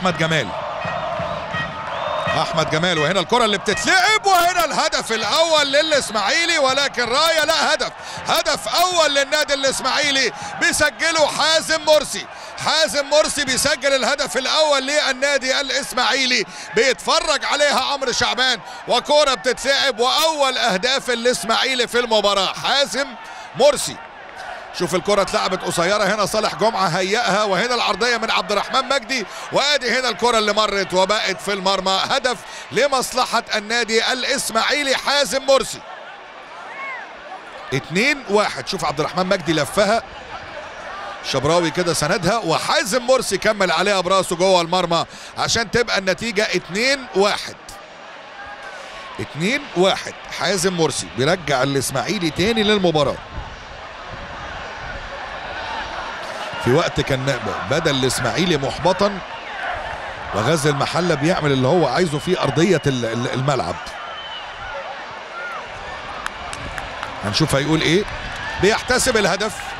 احمد جمال احمد جمال وهنا الكره اللي بتتلعب وهنا الهدف الاول للاسماعيلي ولكن رايه لا هدف هدف اول للنادي الاسماعيلي بيسجله حازم مرسي حازم مرسي بيسجل الهدف الاول للنادي الاسماعيلي بيتفرج عليها عمرو شعبان وكره بتتلعب واول اهداف الاسماعيلي في المباراه حازم مرسي شوف الكرة اتلعبت قصيرة هنا صالح جمعة هيئها وهنا العرضية من عبد الرحمن مجدي وادي هنا الكرة اللي مرت وبقت في المرمى هدف لمصلحة النادي الاسماعيلي حازم مرسي اتنين واحد شوف عبد الرحمن مجدي لفها شبراوي كده سندها وحازم مرسي كمل عليها براسه جوه المرمى عشان تبقى النتيجة اتنين واحد اتنين واحد حازم مرسي بيرجع الاسماعيلي تاني للمباراة في وقت كان بدل الاسماعيلي محبطا وغزل المحله بيعمل اللي هو عايزه في ارضيه الملعب هنشوف هيقول ايه بيحتسب الهدف